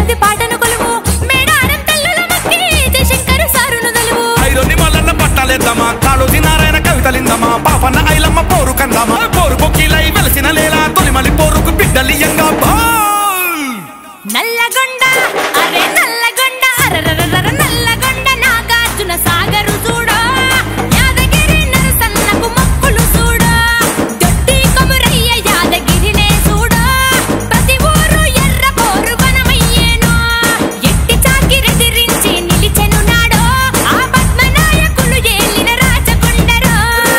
ఏడాది పాటను కొలువు మేడారం తల్లుల మొక్కి జయశంకరు సారును దలువు ఐరొని మల్లన్న పట్టాలేద్దామా కాళోజీ నారాయణ కవితలిందమా పాపన్న ఐలమ్మ పోరు కందామా పోరు పొక్కిలై వెలసిన లేలా తొలిమలి పోరుకు బిడ్డలియంగా బాల్ నల్లగొండ అరే నల్లగొండ అరరరర నల్లగొండ నాగార్జున సాగరు చూడో యాదగిరి నరసన్నకు మొక్కులు చూడో దొడ్డి కొమురయ్య యాదగిరినే చూడో ప్రతి ఊరు ఎర్ర పోరు వనమయ్యేనో ఎట్టి చాకిరెదిరించి నిలిచెను నాడో ఆ పద్మనాయకులు ఏలిన రాజకొండరో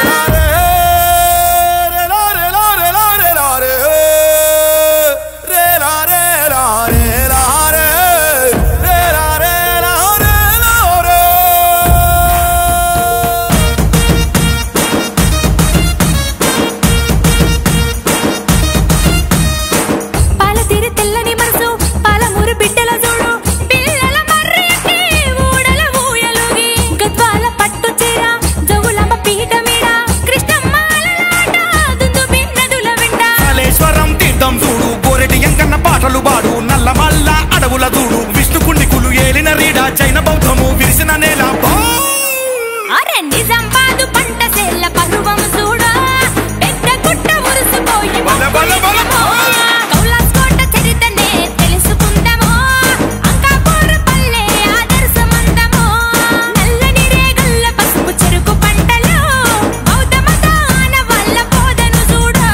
పాలతీరి తెల్లని మనసు పాలమూరు బిడ్డల చూడు పిల్లల మర్రెక్కి ఊడల ఊయలుగి గద్వాల పట్టు చీర జవులమ్మ పీట మీద కృష్ణమ్మ అలలాట దుందుబి నదుల వెంట కాళేశ్వరం తీర్థం చూడు గోరెటి ఎంకన్న పాటలు పాడు నల్ల మల్ల అడవుల చూడు విష్ణు కుండికులు ఏలిన రీడ జైన బౌద్ధము విరిసిన నేల బాల్ అరే నిజామాబాదు పంట సేల పరువం చూడు పెద్ద గుట్ట మురిసిపోయి బల బల బల బల. కౌలాస్కోట చరితనే తెలుసుకుందాము అంకాపూర్ పల్లె ఆదర్శమందము నల్లని రేగల్ల పసుపు చెరుకు పంటలు బౌద్ధ మతాన వల్ల బోధను చూడు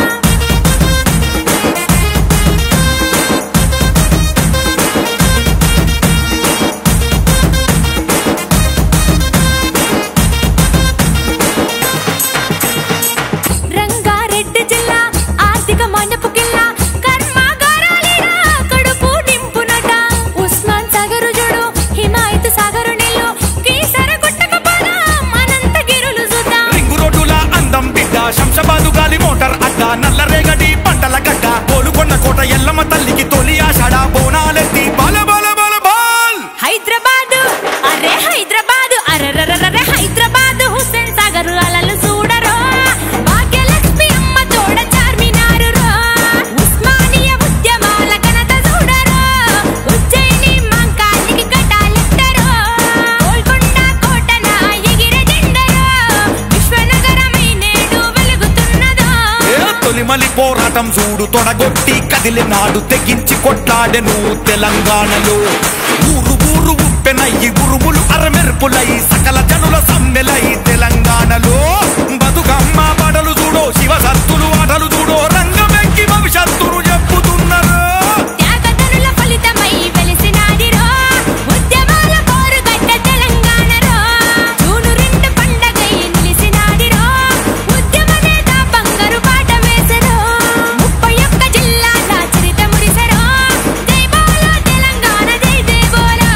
రంగారెడ్డి జిల్లా ఆర్థిక మండపు కిల్లా కర్మాగారాలేనా కడుపు నింపునట ఉస్మాన్ సాగరు చూడు హిమాయత్ సాగరు నీళ్ళు కీసర గుట్టకపోదా మనంత గిరులు చూద్దాం రింగు రోడ్డుల అందం బిడ్డ శంషాబాదు గాలి మోటార్ అడ్డ నల్ల రేగడి పంటల గడ్డ కోలుకొండ కోట ఎల్లమ్మ తల్లికి తొలి ఆషాఢ బోనాలెత్తి బల బల బల బాల్ హైదరాబాద్ అరే హైదరాబాద్ అరరరరే హైదరాబాద్ హుస్సేన్ సాగర్ అలలు చూడరో భాగ్యలక్ష్మి అమ్మ తోడ చార్మినారు రో ఉస్మానియా ఉద్యమాల ఘనత చూడరో ఉజ్జయిని మంకానికి గటాలెట్టరో గోల్కొండ కోటన ఎగిరే జెండరో విశ్వనగరమై నేడు వెలుగుతున్నదో ఏ తొలిమలి పోరాటం చూడు తొడగొట్టి కదిలినాడు తెగించి కొట్లాడెను తెలంగాణలో ఊరు ఊరు ఉప్పెనయ్యి ఉరుములు అరమెరుపులై సకల జనుల సమ్మెలై తెలంగాణలో బతుకమ్మ పడలు చూడో శివ సత్తులు ఆటలు చూడో రంగమెక్కి భవిష్యత్తును చెప్పుతున్నారు త్యాగధనుల ఫలితమై వెలిసినాదిరో ఉద్యమాల పోరుగడ్డ తెలంగాణరో జూను రెండు పండగై నిలిసినాదిరో ఉద్యమ నేత బంగారు పాట వేసరో ముప్పై ఒక్క జిల్లాల చరిత మురిసరో జై బోలో తెలంగాణ జై జై బోలో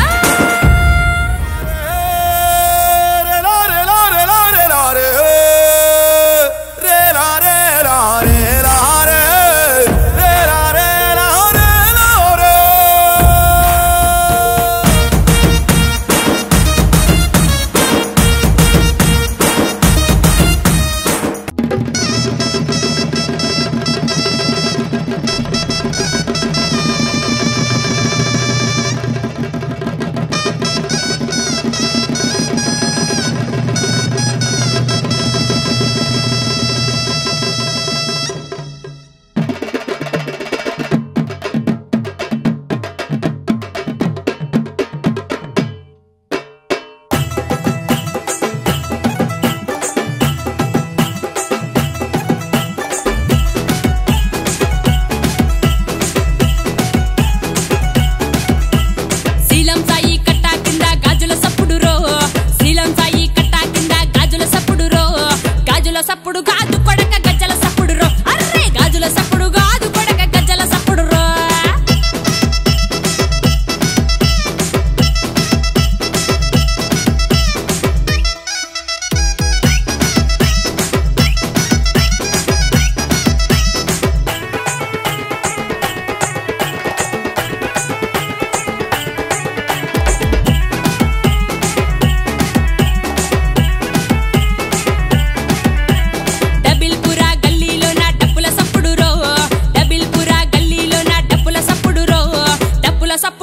రే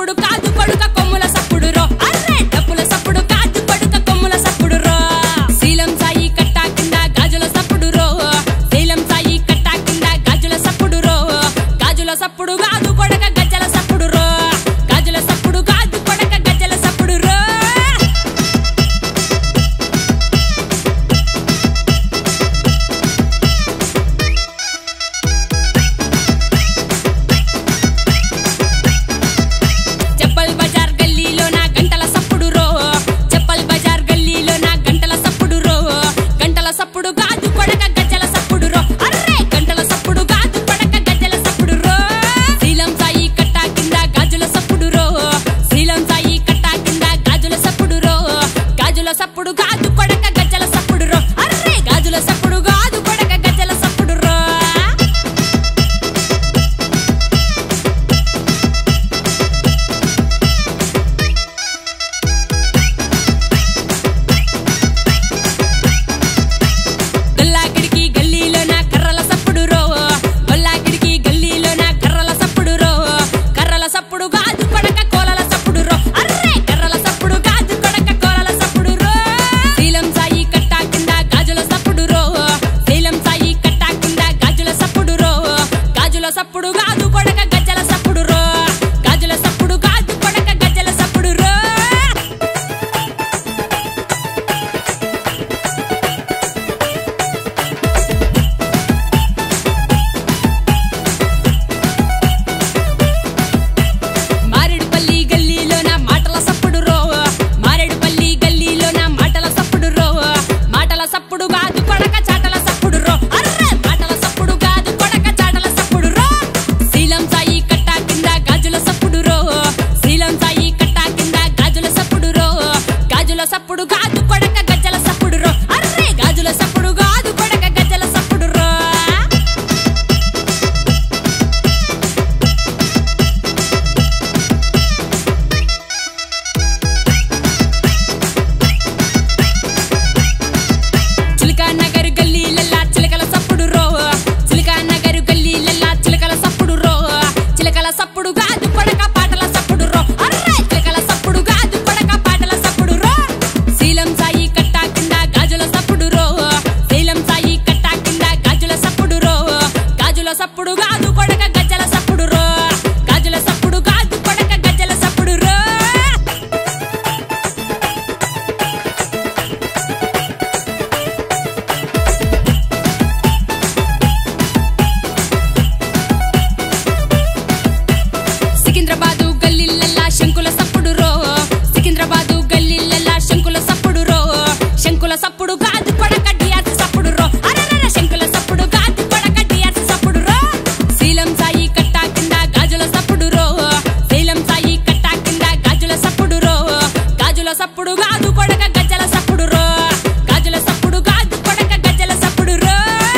సప్పుడు కాదు కొడుక కొమ్ముల సప్పుడు రో అర్రే డప్పుల సప్పుడు కాదు కొడుక కొమ్ముల సప్పుడు రో శీలం సాయి కట్టా కింద గాజుల సప్పుడు రో శీలం సాయి కట్టా కింద గాజుల సప్పుడు రో గాజుల సప్పుడు కాదు కొడక గజ్జల సప్పుడు రో గాజుల సప్పుడు కాదు కొడక గజ్జల సప్పుడు రో చెప్పల్ బజార్ గల్లీలో నా గంటల సప్పుడు రో చెప్పల్ బజార్ గల్లీలో నా గంటల సప్పుడు రో గంటల సప్పుడు కాదు కొడక గజ్జల సప్పుడు రో అర్రే గంటల సప్పుడు కాదు కొడక గజ్జల సప్పుడు రో శీలం సాయి కట్టా కింద గాజుల సప్పుడు రో శీలం సాయి కట్టా కింద గాజుల సప్పుడు రో గాజుల సప్పుడు కాదు కొడక గజ్జల సప్పుడు రో అర్రే గాజుల సప్పుడు కాదు కొడక గజ్జల సప్పుడు రో గల్లాకిడికి గల్లీలో నా కర్రల సప్పుడు రో గల్లాకిడికి గల్లీలో నా కర్రల సప్పుడు రో కర్రల సప్పుడు కాదు కొడక కోలల సప్పుడు రో అర్రే కర్రల సప్పుడు కాదు కొడక కోలల సప్పుడు రో శీలం సాయి కట్టా కింద గాజుల సప్పుడు రో శీలం సాయి కట్టా కింద గాజుల సప్పుడు రో గాజుల సప్పుడు కాదు కొడక గజ్జల సప్పుడు రో గాజుల సప్పుడు కాదు కొడక గజ్జల సప్పుడు రో మారేడుపల్లి గల్లీలో నా మాటల సప్పుడు రో మారేడుపల్లి గల్లీలో నా మాటల సప్పుడు రో మాటల సప్పుడు కాదు కొడక చాటల సప్పుడు రో అర్రే మాటల సప్పుడు కాదు కొడక చాటల సప్పుడు రో శీలం సాయి కట్టా కింద గాజుల సప్పుడు రో శీలం సాయి కట్టా కింద గాజుల సప్పుడు రో గాజుల సప్పుడు కాదు కొడక గజ్జల సప్పుడు రో అర్రే గాజుల సప్పుడు కాదు కొడక గజ్జల సప్పుడు రో చిలకా నగర్ గల్లీలల్లా చిలకల సప్పుడు రో చిలకా నగర్ గల్లీలల్లా చిలకల సప్పుడు రో చిలకల సప్పుడు కాదు కొడక పాటల సప్పుడు రో అర్రే చిలకల సప్పుడు కాదు కొడక పాటల సప్పుడు రో శీలం సాయి కట్టా కింద గాజుల సప్పుడు రో శీలం సాయి కట్టా కింద గాజుల సప్పుడు రో గాజుల సప్పుడు కాదు కొడక గజ్జల సప్పుడు రో గాజుల సప్పుడు కాదు కొడక గజ్జల సప్పుడు రో సికింద్రాబాదు గల్లీలల్లా శంకుల సప్పుడు రో సికింద్రాబాదు గల్లీలల్లా శంకుల సప్పుడు రో శంకుల సప్పుడు కాదు కొడక డియాస్ సప్పుడు రో అరరర శంకుల సప్పుడు కాదు కొడక డియాస్ సప్పుడు రో శీలం సాయి కట్టా కింద గాజుల సప్పుడు రో శీలం సాయి కట్టా కింద గాజుల సప్పుడు రో గాజుల సప్పుడు కాదు కొడక గజ్జల సప్పుడు రో గాజుల సప్పుడు కాదు కొడక గజ్జల సప్పుడు రో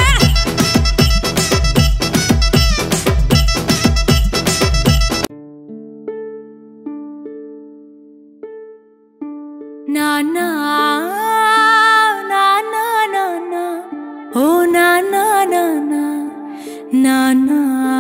నానా నానా నానా ఓ నానా నానా నానా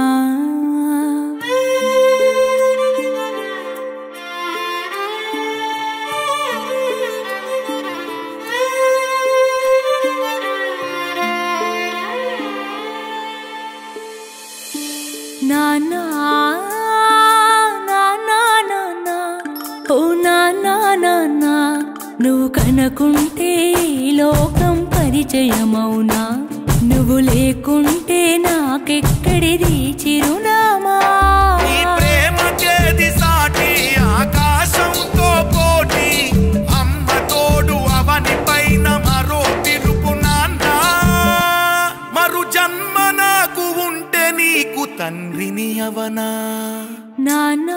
నానా నానా నానా ఓ నానా నానా నువ్వు కనకుంటే ఈ లోకం పరిచయమౌనా నువ్వు లేకుంటే నాకెక్కడిది చిరునామా ఈ ప్రేమ చేది సాటి ఆకాశంతో పోటీ అమ్మ తోడు అవని పైన మరో తిరుపు నాన్న మరు జన్మ నాకు ఉంటే నీకు తండ్రిని అవనా నానా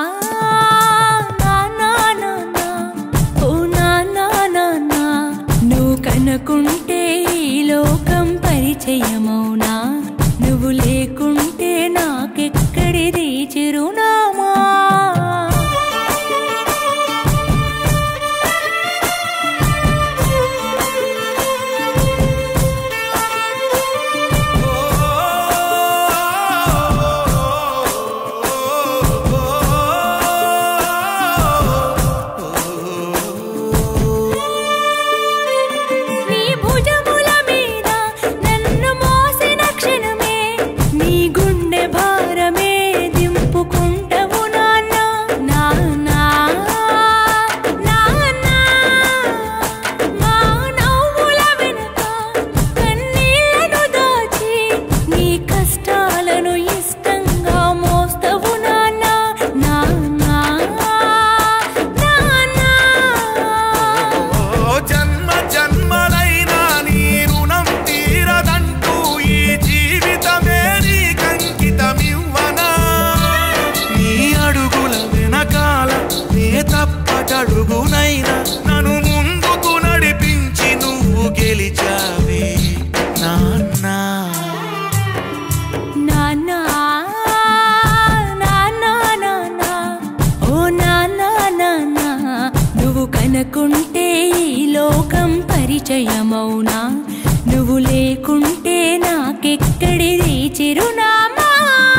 నానా నానా ఓ నానా నానా నువ్వు కనుకుంటే ఈ లోకం పరిచయమౌనా నువ్వు లేకుంటే నాకు ఒక్కడుగునైనా నన్ను ముందుకు నడిపించి నువ్వు గెలిచావే నాన్నా నాన్నా నాన్నా నాన్నా ఓ నాన్నా నాన్నా నువ్వు కనుకుంటే ఈ లోకం పరిచయమౌనా నువ్వు లేకుంటే నాకెక్కడిది చిరునామా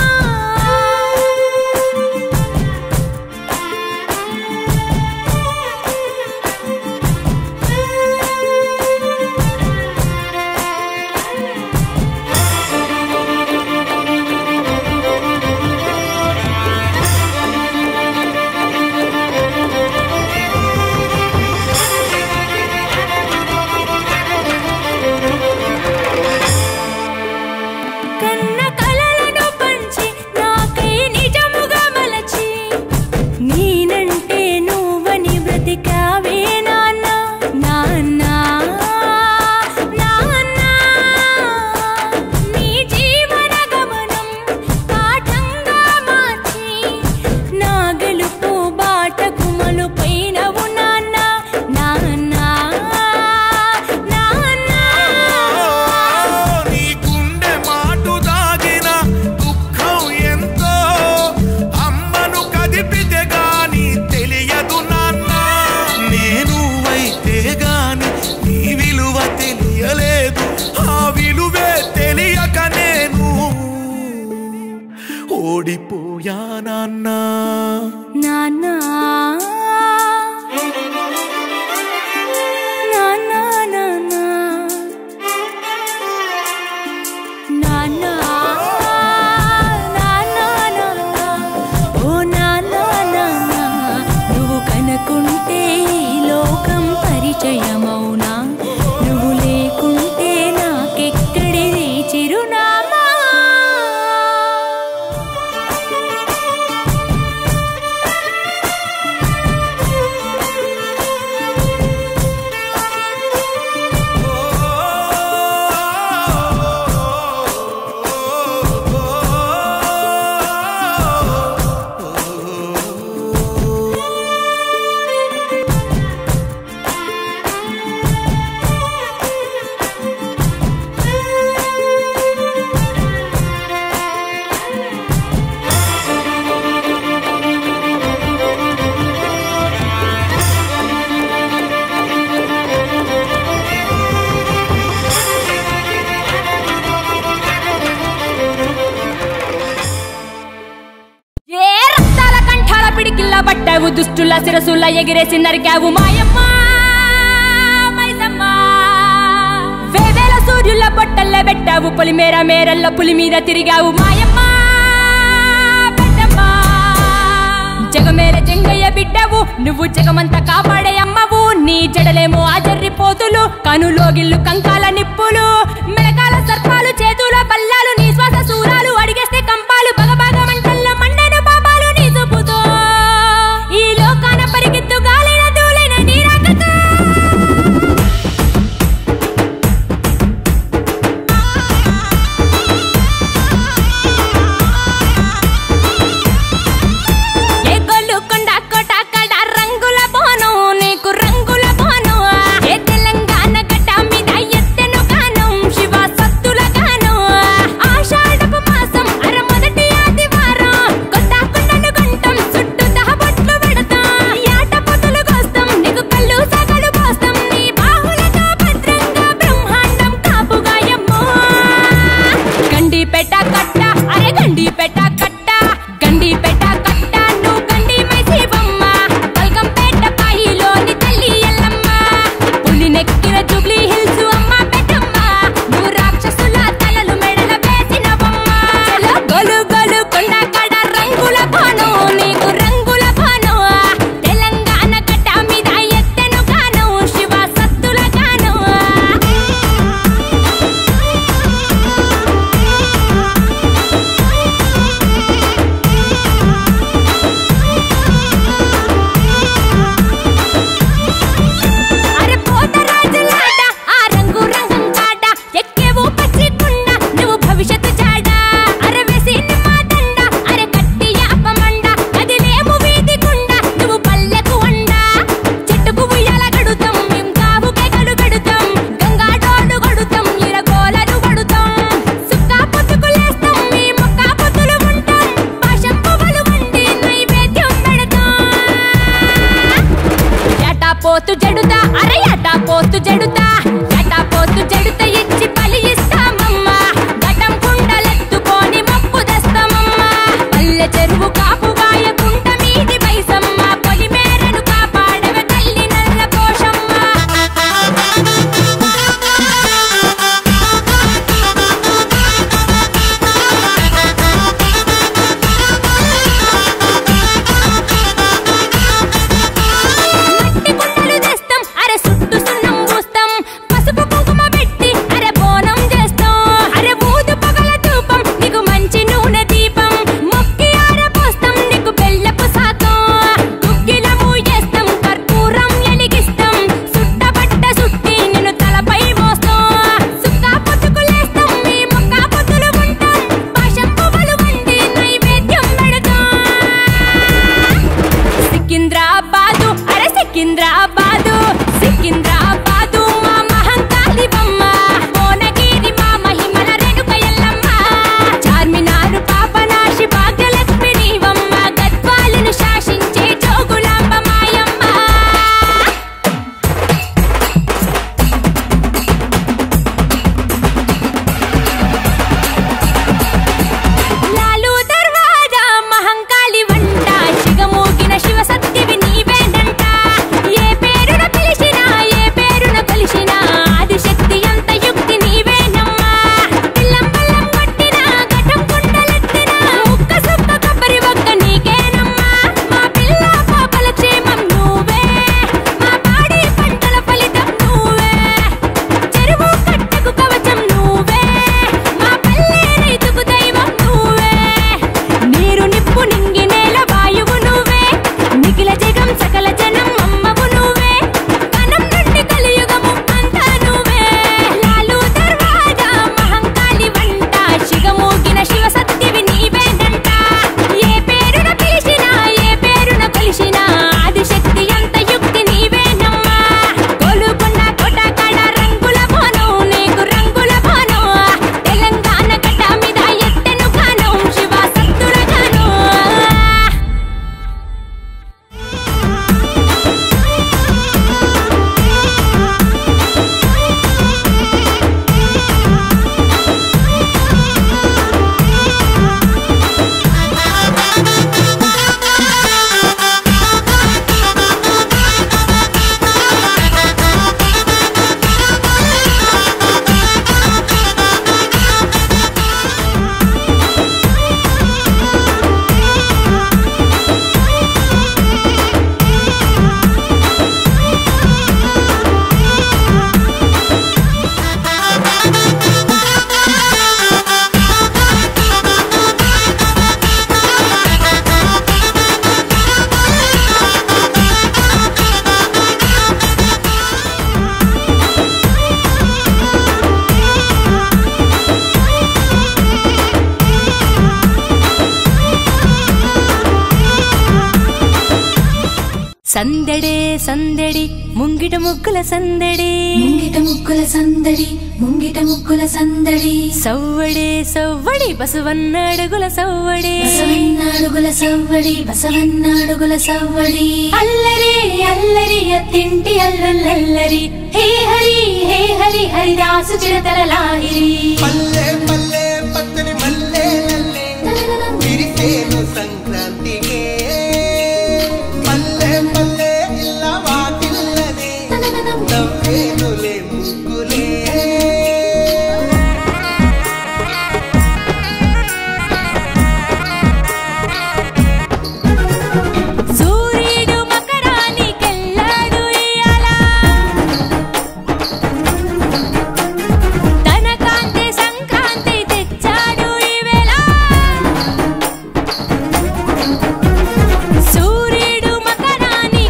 కన్న కలలను పంచి నాకై నిజముగా మలచి నేనంటే నువ్వని బ్రతికావే నాన్న నాన్న నాన్న నీ జీవన గమనం పాఠంగా మార్చి నా గెలుపు బాటకు మలుపైనవు నాన్న నాన్న నాన్న నీ గుండె మాటు దాగిన దుఃఖం ఎంతో అమ్మను కదిపితే గాని తెలియదు నాన్న నేను అయితే గాని నీ విలువ తెలియలేదు ఆ విలువే తెలియక నేను ఓడిపోయానన్నా నాన్నా నాన్నా నాన్నా నాన్నా నాన్నా నాన్నా ఓ నాన్నా నాన్నా నువ్వు కనుకుంటే ఈ లోకం పరిచయమౌనా నువ్వు లేకుంటే నాకెక్కడిది చిరునామా ఏ రక్తాల కంఠాల పిడికిల్ల పట్టావు దుష్టుల శిరసుల ఎగిరేసి నరికావు మాయమ్మ మైసమ్మ వేవేల సూర్యుల బొట్టల్ల పెట్టావు పొలిమేర మేరల్ల పులి మీద తిరిగావు మాయమ్మ పెద్దమ్మ జగమేర జంగయ్య బిడ్డవు నువ్వు జగమంతా కాపాడే అమ్మవు నీ జడలేమో ఆజర్రి పోతులు కనులోగిల్లు కంకాల నిప్పులు మెడకాల సర్పాలు చేతుల బల్లాలు నీ శ్వాస సూరాలు అడిగేస్తే కంపాలు బగబాగ మంటల్లో మండను పాపాలు నీ చూపుతో ఈ లోకాన పరిగెత్తు గాలిన దూలైన నీ రాకతో ఏ గొల్లు కొండ కోట కడ రంగుల బోనం నీకు రంగుల బోనం ఏ తెలంగాణ గడ్డ మీద ఎత్తెను గానం పోతు జడుతా అరే అటా పోతు జడుతా ఎటా పోతు జడుత ఇచ్చి బలి ఇస్తామమ్మా ఘటం కుండలెత్తుకొని మొక్కు తెస్తామమ్మా పల్లె చెరువు కాపుగాయ కుంట మీది వైసమ్మ పొలి మేరను కాపాడవ తల్లి నల్ల పోషమ్మ మట్టి కుండలు తెస్తాం అరే సుట్టు సున్నం పూస్తాం పసుపు కుంకుమ పెట్టి అరే బోనం చేస్తాం అరే ఊదు పగల ధూపం నీకు మంచి నూనె దీపం మొక్కి ఆరపోస్తాం నీకు బెల్లపు శాతం దుగ్గిలము చేస్తాం కర్పూరం ఎలిగిస్తాం సుట్టబట్ట సుట్టి నిన్ను తలపై మోస్తాం సుక్కా పొత్తుకులేస్తాం మీ మొక్క పొత్తులు ఉంటాం పాశం పువ్వులు వండి నైవేద్యం పెడతాం సికింద్రాబాదు అరే సికింద్రాబాదు సికింద్రాబాదు మా మహంకాళి బొమ్మ భువనగిరి మా మహిమల రేణుక ఎల్లమ్మ చార్మినారు పాపనాశి భాగ్యలక్ష్మి నీవమ్మ గద్వాలను శాసించే జోగులాంబ మాయమ్మ లాలు దర్వాజా మహంకాళి వంట శిగమూగిన శివ సత్యవి నీవేనంట ఏ పేరున పిలిచినా ఏ పేరున కొలిచినా ఆదిశక్తి అంత యుక్తి నీవేనమ్మా పిల్లం పల్లం కొట్టినా ఘటం కుండలెత్తినా ముక్క సుక్క కొబ్బరి ఒక్క నీకేనమ్మా మా పిల్ల పాపల క్షేమం నువ్వే మా పాడి పంటల ఫలితం నువ్వే చెరువు కట్టకు కవచం నువ్వే మా పల్లె రైతుకు దైవం నువ్వే నీరు నిప్పు నింగి నేల వాయువు నువ్వే మిగిల జగం సకల జనం అమ్మవు నువ్వే కనం నుండి కలియుగము అంతా నువ్వే లాలు దర్వాజా మహంకాళి వంట శిగమూగిన శివ సత్యవి నీవేనంట ఏ పేరున పిలిచినా ఏ పేరున కొలిచినా ఆదిశక్తి అంత యుక్తి నీవేనమ్మా గోలుకొండ కోట కాడ రంగుల బోనం నీకు రంగుల బోనం తెలంగాణ గడ్డ మీద ఎత్తెను గానం శివ సత్తుల గానం సందడే సందడి ముంగిట ముగ్గుల సందడి ముంగిట ముగ్గుల సందడి ముంగిట ముగ్గుల సందడి సవ్వడే సవ్వడి బసవన్న అడుగుల సవ్వడే బసవన్నాడుగుల సవ్వడి బసవన్నాడుగుల సవ్వడి అల్లరి అల్లరి అత్తింటి అల్లుల్లల్లరి హే హరి హే హరి హరిదాసు చిరతల లాహిరి పల్లె పల్లె పచ్చని మల్లె లల్లె విరిసేను సంక్రాంతికే పల్లె పల్లె ఇల్ల వాకిల్లనే నవ్వేనులే ముగ్గులే సూర్యుడు మకరానికెళ్ళాడు ఇయ్యాల తన కాంతి సంక్రాంతి తెచ్చాడు ఈవేళ సూర్యుడు మకరాని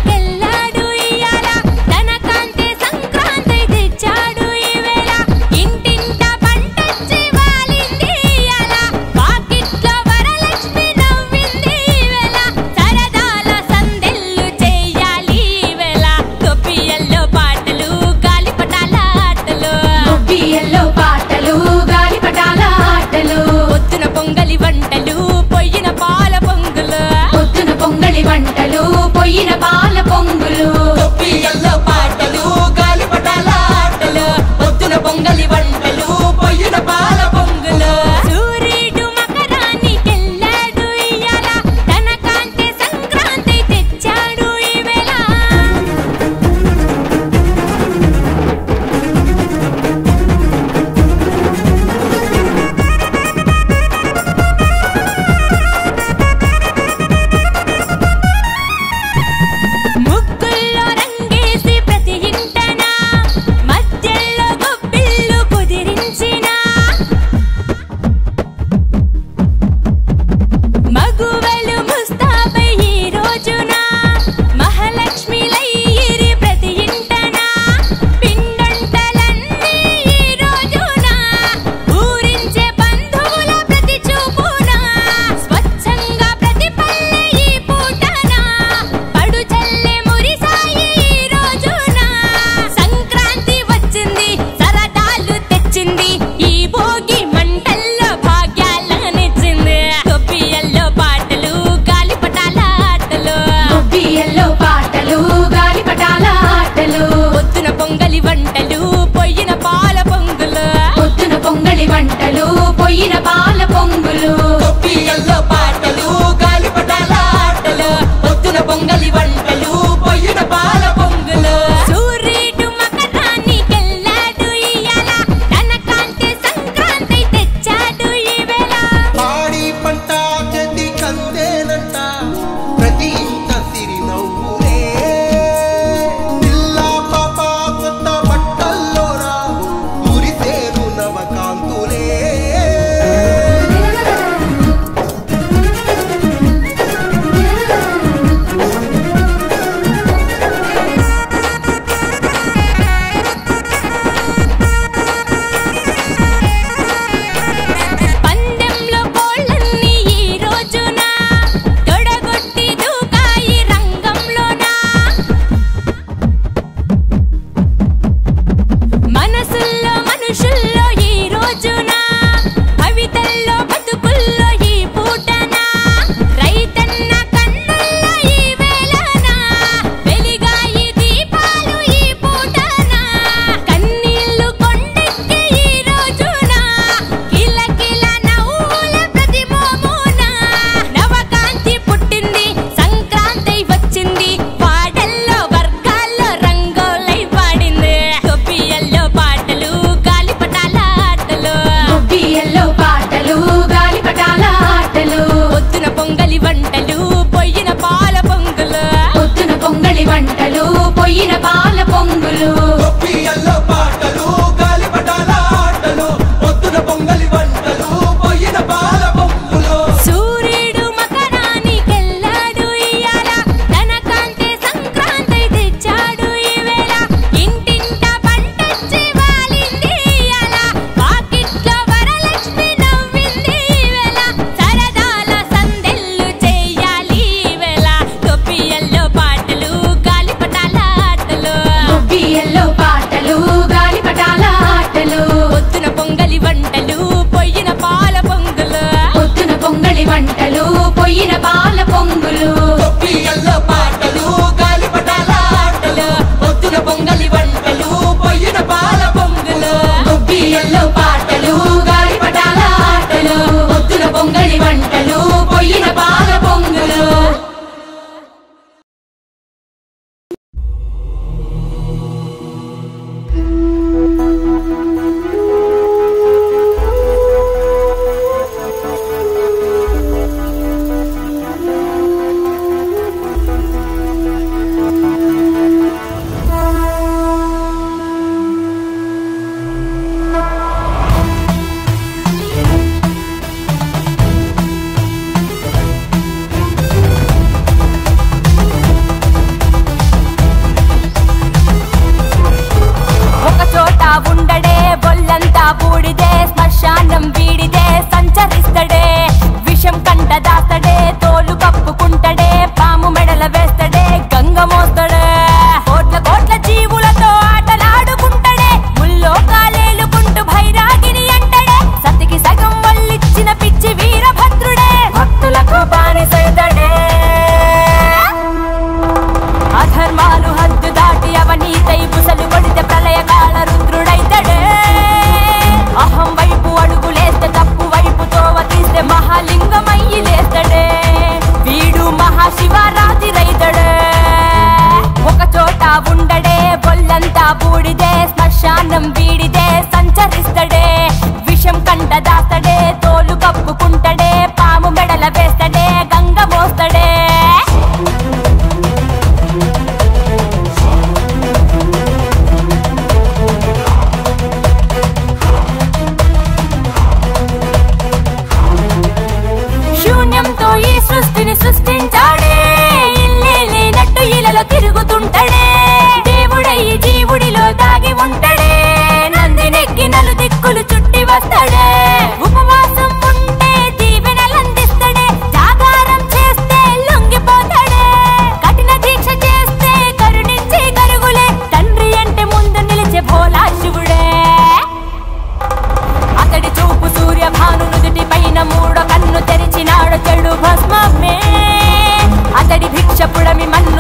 గొబ్బియల్లో పాటలు గాలిపటాల ఆటలు పొద్దున పొంగలి వంటలు పొయ్యిన పాల పొంగులు పొద్దున పొంగలి వంటలు పొయ్యిన పాల పొంగులు గొప్పియల్లో పాటలు గాలిపటాల ఆటలు పొద్దున పొంగలి వంటలు పొయ్యిన పాల పొంగులు సూర్యుడు మకరానికెళ్ళాడు ఇయ్యాల తన కాంతి సంక్రాంతి తెచ్చాడు ఈవేళ పాడి పంట చేతి కందేనంట ప్రతి ఇంట సిరి నవ్వులే పిల్ల పాప కొత్త బట్టల్లోరా మురిసేరు నవకాంతులే పందెంలో కోళ్ళన్నీ ఈ రోజున తొడగొట్టి దూకాయి రంగంలోన మనసుల్లో మనుషుల్లో ఈ రోజున కవితల్లో బతుకుల్లో ఈ పూటన రైతన్న కన్నుల్లో ఈ వేళన వెలిగాయి దీపాలు ఈ పూటన కన్నీళ్లు కొండెక్కి ఈ రోజున కిలకిల నవ్వుల ప్రతిమోమున నవకాంతి పుట్టింది సంక్రాంతి వచ్చింది పాటల్లో వర్గాల్లో రంగోలై పాడింది గొబ్బియల్లో పాటలు గాలిపటాల ఆటలు గొబ్బియల్లో పాటలు గాలిపటాల ఆటలు పొద్దున పొంగలి వంటలు పొయ్యిన పాల పొంగులు పొద్దున పొంగలి వంటలు పొయ్యిన పాల పొంగులు గొప్పియల్లో పాటలు గాలిపటాల ఆటలు పొద్దున పొంగలి వంటలు పొయ్యిన పాల పొంగులు సూర్యుడు మకరానికెళ్ళాడు ఇయ్యాల తన కాంతి సంక్రాంతి తెచ్చాడు ఈవేళ ఇంటింట పంటొచ్చి వాలింది ఇయ్యాల పాకిట్లో వరలక్ష్మి నవ్వింది ఈవేళ సరదాల సందెల్లు చెయ్యాలి ఈవేళ గొప్పియల్లో పాటలు గాలిపటాల ఆటలు గొబ్బియల్లో పాటలు గాలిపటాల ఆటలు పొద్దున పొంగలి వంటలు పొయ్యిన పాల పొంగులు పొద్దున పొంగలి వంటలు పొయ్యిన పాల పొంగులు గొప్పియల్లో పాటలు గాలిపటాల ఆటలు పొద్దున పొంగలి వంటలు పొయ్యిన పాల పొంగులు గొబ్బియల్లో పాటలు గాలిపటాల ఆటలు పొద్దున పొంగలి వంటలు పొయ్యిన పాల పొంగులు ఒక చోట ఉండడే బొల్లంతా బూడిదే శ్మశానం వీడిదే సంచరిస్తడే విషం కంట దాస్తడే తోలు కప్పుకుంటడే పాము మెడల వేస్తడే గంగ మోస్తడే కోట్ల కోట్ల జీవులతో ఆటలాడుకుంటడే ముల్లో కాలేలుకుంటూ భైరాగిని అంటడే సతికి సగం వల్లిచ్చిన పిచ్చి వీరభద్రుడే భక్తులకు బానిసైతడే అధర్మాలు హద్దు దాటి అవనీతై బుసలు కొడితే ప్రళయకాల రుద్రుడైతడే అహం వైపు అడుగులేస్తే తప్పు వైపు తోవ తీస్తే మహాలింగమయ్యి లేస్తడే వీడు మహాశివరాతి రైతడే ఒక చోట ఉండడే బొల్లంతా బూడిదే శ్మశానం వీడిదే సంచరిస్తడే విషం కంట దాస్తడే తోలు కప్పుకుంటడే పాము మెడల వేస్తడే గంగ మోస్తడే శూన్యంతో ఈ సృష్టిని సృష్టించాడే ఇల్లే లేనట్టు ఇలలో తిరుగుతుంటాడే దేవుడై జీవుడిలో దాగి ఉంటాడే నందినెక్కి నలు దిక్కులు చుట్టి వస్తాడే ఉపవాసం ఉంటే దీవెనలందిస్తాడే జాగారం చేస్తే లొంగిపోతాడే కఠిన దీక్ష చేస్తే కరుణించి కరుగులే తండ్రి అంటే ముందు నిలిచే భోలా శివుడే అతడి చూపు సూర్య భాను నుదుటి పైన మూడో కన్ను తెరిచినాడు చెడు భస్మమే అతడి భిక్ష పుడమి మన్ను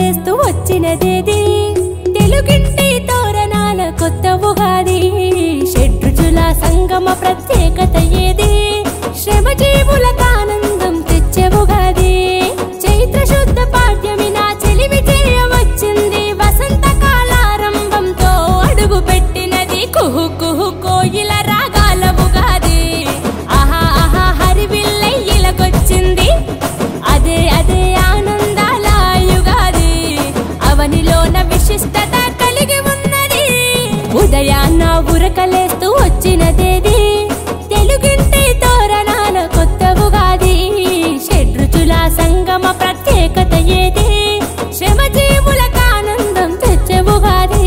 ఉరకలేస్తూ వచ్చినదేది తెలుగింటి తోరణాల కొత్త ఉగాది షడ్రుచుల సంగమ ప్రత్యేకత ఏది శ్రమజీవులకు ఆనందం తెచ్చే ఉగాది చైత్ర శుద్ధ పాడ్యమి నా చెలిమి చేయవచ్చింది వసంత కాలారంభంతో అడుగు పెట్టినది కుహు కుహు కోయిల రాగాల ఉగాది ఆహా ఆహా హరివిల్లయ్యిలకొచ్చింది అదే అదే ఆనందాల యుగాది అవనిలోన విశిష్టత కలిగి ఉన్నది ఉదయాన్న ఉరకలేస్తూ వచ్చినదేది తెలుగింటి తోరణాల కొత్త ఉగాది షడ్రుచుల సంగమ ప్రత్యేకత ఏది శ్రమజీవులకు ఆనందం తెచ్చే ఉగాది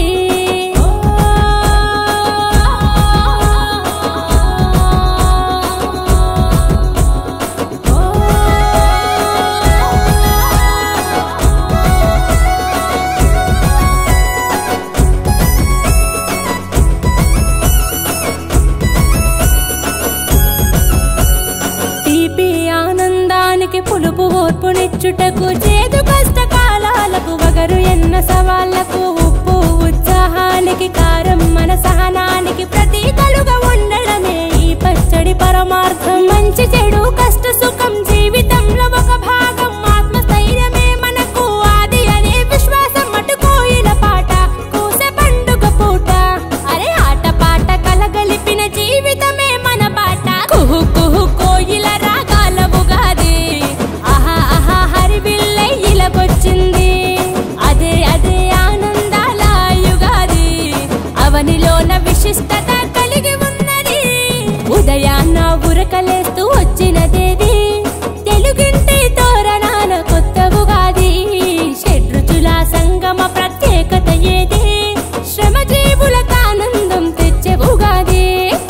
తీపి ఆనందానికి పులుపు ఓర్పునిచ్చుటకు చేదు కష్టకాలాలకు వగరు ఎన్న సవాళ్లకు ఉప్పు ఉత్సాహానికి కారం మన సహనానికి ప్రతీకలుగా ఉండడమే ఈ పచ్చడి పరమార్థం మంచి చెడు కష్ట సుఖం జీవితంలో ఒక భాగం ఆత్మస్థైర్యమే మనకు ఆది అనే విశ్వాసం మటుకోయిల పాట కూసే పండుగ పూట అరే ఆట పాట కలగలిపిన జీవితమే మన బాట కుహు కుహు కోయిల రాగాల ఉగాది ఆహా ఆహా హరివిల్లై ఇలకొచ్చింది అదే అదే ఆనందాల యుగాది అవనిలోన విశిష్టత కలిగి ఉన్నది ఉదయాన్న ఉరకలేస్తూ వచ్చినదేది తెలుగింటి తోరణాల కొత్త ఉగాది షడ్రుచుల సంగమ ప్రత్యేకత ఏది శ్రమజీవులకు ఆనందం తెచ్చే ఉగాది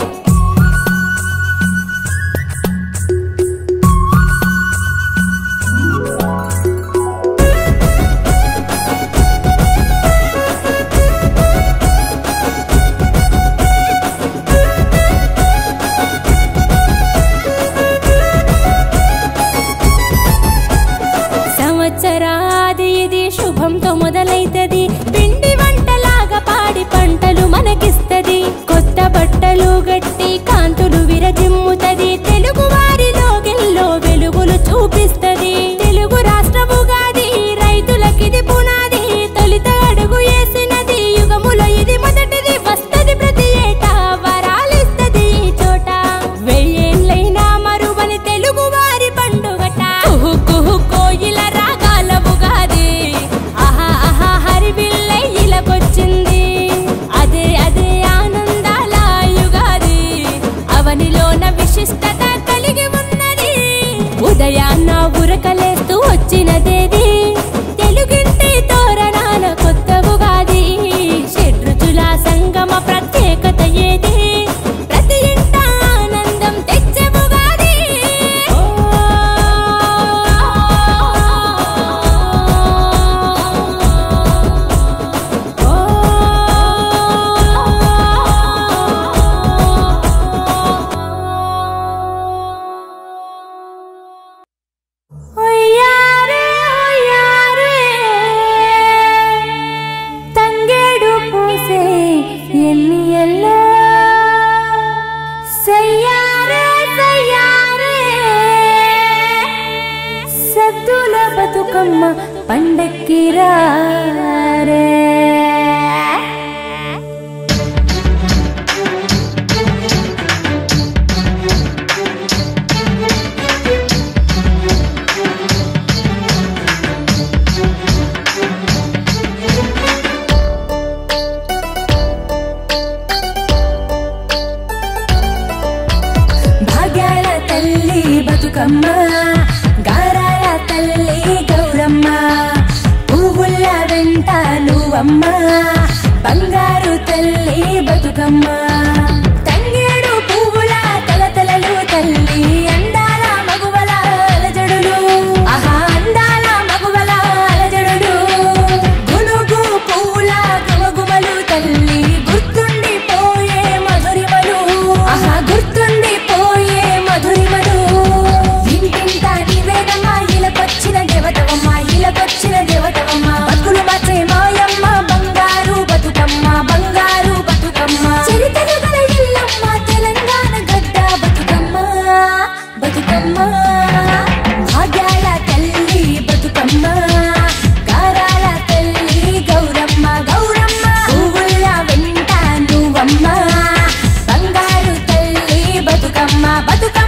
సంవత్సరాది ఇది శుభంతో మొదలైతది పిండి వంటలాగా పాడి పంటలు మనకిస్తది కొత్త బట్టలు గట్టి కాంతులు విరజిమ్ముతది తెలుగు వారిలో గెల్లో వెలుగులు చూపిస్తది తెలుగు రాష్ట్ర ఉగాది రైతులకిది పునాది తొలిత అడుగు వేసినది యుగములో ఇది మొదటిది వస్తది ప్రతి ఏటా వరాలిస్తది ఈ చోట వెయ్యేళ్ళైనా మరువని తెలుగు వారి పండుగట కుహు కుహు కోయిల రాగాల ఉగాది ఆహా ఆహా హరివిల్లై ఇలకొచ్చింది అదే అదే ఆనందాల యుగాది అవనిలోన విశిష్టత కలిగి ఉన్నది ఉదయాన్న ఉరకలేస్తూ వచ్చినదేది తెలుగింటి తోరణాల కొత్త ఉగాది షడ్రుచుల సంగమ ప్రత్యేకత ఏది ప్రతి ఇంట ఆనందం తెచ్చే ఉగాది ఒయ్యారే ఒయ్యారే తంగేడు పూసే ఎన్ని ఎల్లో సయ్యారే సయ్యారే సద్దుల బతుకమ్మ పండక్కి రారే భాగ్యాల తల్లి బతుకమ్మ గారాల తల్లి గౌరమ్మ పువ్వుల వెంట నువ్వమ్మ బంగారు తల్లి బతుకమ్మ తంగేడు పువ్వుల తలతలలు తల్లి అందాల మగువల అలజడులు ఆహా అందాల మగువల అలజడులు గునుగు పువ్వుల గుమగుమలు తల్లి గుర్తుండిపోయే మధురిమలు ఆహా గుర్తుండిపోయే మధురిమలు ఇంటింత నివేదమ్మ ఇలకొచ్చిన దేవతవమ్మ ఇలకొచ్చిన దేవతవమ్మ బతుకమ్మ భాగ్యాల తల్లి బతుకమ్మ గారాల తల్లి గౌరమ్మ గౌరమ్మ పువ్వుల వెంట నువ్వమ్మ బంగారు తల్లి బతుకమ్మ బతుకమ్మ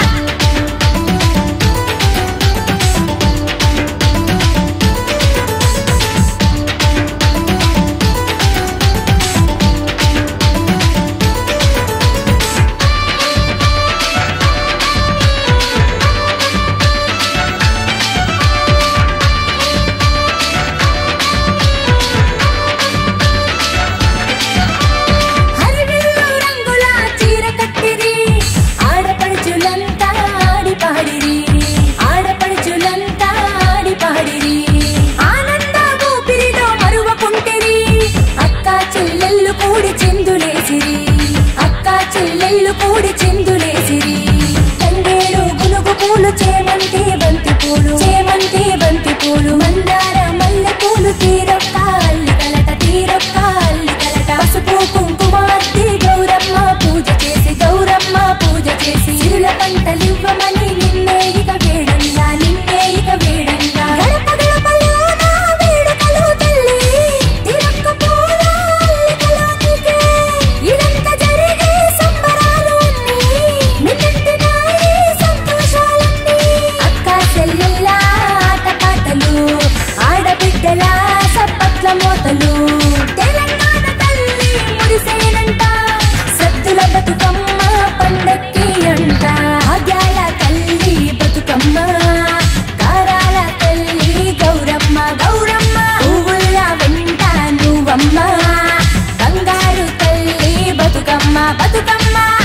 హరివిల్లు రంగుల చీర కట్టిరి ఆడపడుచులంతా ఆడి పాడిరి ఆడపడుచులంతా ఆడి పాడిరి ఆనంద ఊపిరిలో మరువకుంటిరి అక్క చెల్లెళ్ళు కూడి చిందులేసిరి అక్క చెల్లెళ్ళు కూడి చిందులేసిరి తంగేడు గునుగు పూలు చేమంతి బంతి పూలు చేమంతి బంతి పూలు మందార మల్లె పూలు తీరొక్క అల్లికలట తీరొక్క అల్లికలట పసుపు కుంకుమార్తి గౌరమ్మ పూజ చేసి గౌరమ్మ పూజ చేసి సిరుల పంటలివ్వమని నిన్నే ఇక వేడంగా నిన్నే ఇక వేడంగా గడప గడపలోన వేడుకలు తల్లి తిరక్క పూల అల్లికలో నీకే ఇదంతా జరిగే సంబరాలు అన్నీ మిన్నెత్తినాయి సంతోషాలన్నీ అక్క చెల్లెళ్ళ ఆటపాటలు ఆడబిడ్డల సప్పట్ల మోతలు తెలంగాణ తల్లి మురిసేనంట సత్తుల బతుకమ్మ పండక్కి అంట భాగ్యాల తల్లి బతుకమ్మ కారాల తల్లి గౌరమ్మ గౌరమ్మ పువ్వుల వెంట నువ్వమ్మ బంగారు తల్లి బతుకమ్మ బతుకమ్మ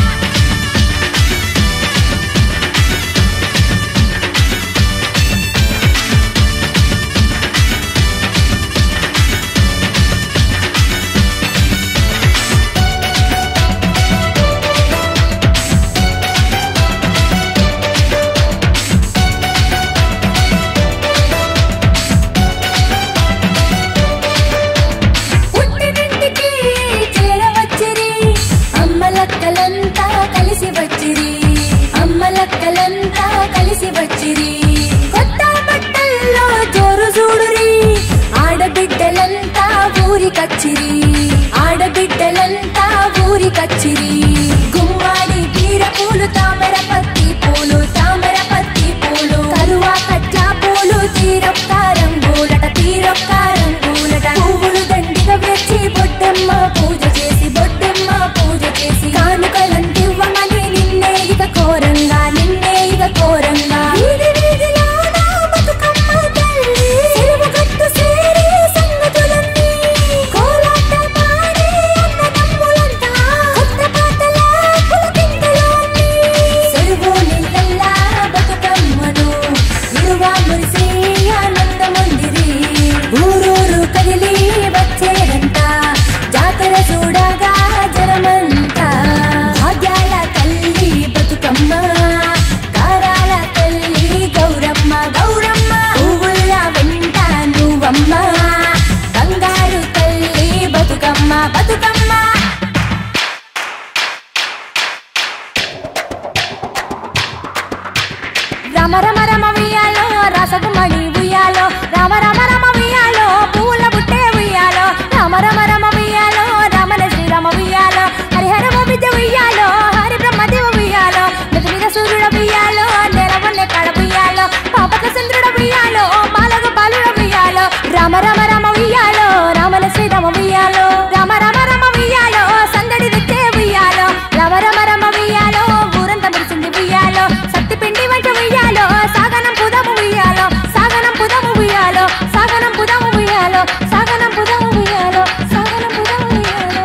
పుట్టినింటికి చేరవచ్చిరి అమ్మలక్కలంతా కలిసి వచ్చిరి అమ్మలక్కలంతా కలిసి వచ్చిరి కొత్త బట్టల్లో జోరు చూడురి ఆడబిడ్డలంతా ఊరికచ్చిరి ఆడబిడ్డలంతా ఊరికచ్చిరి గుమ్మాడి బీర పూలు తామర పత్తి పూలు తామర పత్తి పూలు కరువా కట్ట పూలు తీరొక్క రంగులట తీరొక్క రంగులట పువ్వులు దండిగా వెచ్చి బొడ్డమ్మ పూజ చేసి బొడ్డమ్మ పూజ చేసి కానుకలంటివ్వమని నిన్నే ఇక కోరంగా నిన్నే ఇక కోరంగా వీధి వీధిలో నా బతుకమ్మ తల్లి సిరువుగట్టు సేరి సంగతులన్నీ కోలాట పాడి అన్నదమ్ములంతా కొత్త పాటల పులకింతలు అన్నీ చెరువు నీళ్ళల్లా బతుకమ్మను ఇరువా మురిసి ఆనందముందిరి ఊరూరు కదిలి వచ్చేదంట జాతర చూడగా జరమంతా భాగ్యాల తల్లి బతుకమ్మ కారాల తల్లి గౌరమ్మ గౌరమ్మ పువ్వుల వెంట నువ్వమ్మ బంగారు తల్లి బతుకమ్మ బతుకమ్మ రమ రమ రమ ఉయ్యాలో రసగుమణి ఉయ్యాలో రమ రమ రమ ఉయ్యాలో పూల బుట్టే ఉయ్యాలో రమ రమ రమ ఉయ్యాలో రమణ శ్రీరమ ఉయ్యాలో హరిహర విద్య ఉయ్యాలో హరి బ్రహ్మదేవ ఉయ్యాలో మీద మీద సూర్యుడ ఉయ్యాలో నెలవన్నె కడ ఉయ్యాలో పాపక చంద్రుడ ఉయ్యాలో మాలగు బాలుడ ఉయ్యాలో రమ రమ రమ ఉయ్యాలో రమణ శ్రీరమ ఉయ్యాలో రమ రమ రమ ఉయ్యాలో సందడి దిక్కే ఉయ్యాలో రమ రమ రమ ఉయ్యాలో ఊరంతా మురిసింది ఉయ్యాలో సత్తి పిండి వంట ఉయ్యాలో సాగనం పుదము ఉయ్యాలో సాగనం పుదము ఉయ్యాలో సాగనం పుదము ఉయ్యాలో సాగనం పుదము ఉయ్యాలో సాగనం పుదము ఉయ్యాలో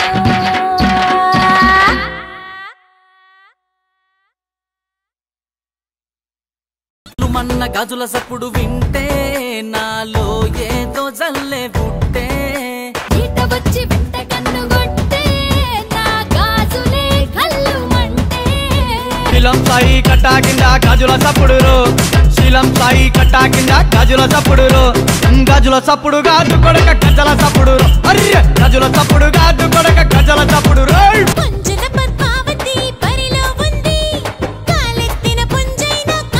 మన్న గాజుల సప్పుడు వింటే నాలో ఏదో జల్లే పుట్టే ఈట వచ్చి వెంట కన్ను కొట్టే నా గాజులే కళ్ళు మంటే శీలం సాయి కట్టా కింద గాజుల సప్పుడు శీలం సాయి కట్టా కింద గాజుల సప్పుడు గాజుల సప్పుడు గాజు కొడక గజల సప్పుడు అర్రె గాజుల సప్పుడు గాజు కొడక గజల సప్పుడు రోయ్ పుంజన పద్మావతి పరిలో ఉంది కాలెత్తిన పుంజైన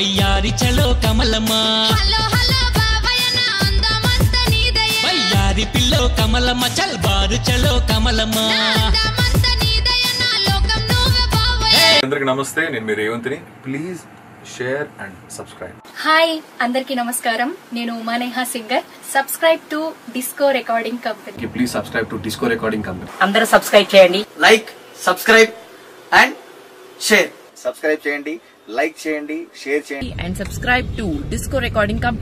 వయ్యారి చలో కమలమ్మ హలో హలో బాబాయ్ నా అందమంత నీదయ్యే వయ్యారి పిల్లో కమలమ్మ చల్ బారు చలో కమలమ్మ అందమంత నీదయ్యే నా లోకం నువ్వే బావయ్య అందరికి నమస్తే నేను మీ రేవంత్ని please share and subscribe hi అందరికీ నమస్కారం నేను Umaneha singer subscribe to Disco Recording Company please subscribe to Disco Recording Company అందరూ సబ్స్క్రైబ్ చేయండి like subscribe and share subscribe చేయండి లైక్ చేయండి షేర్ చేయండి and subscribe to Disco Recording company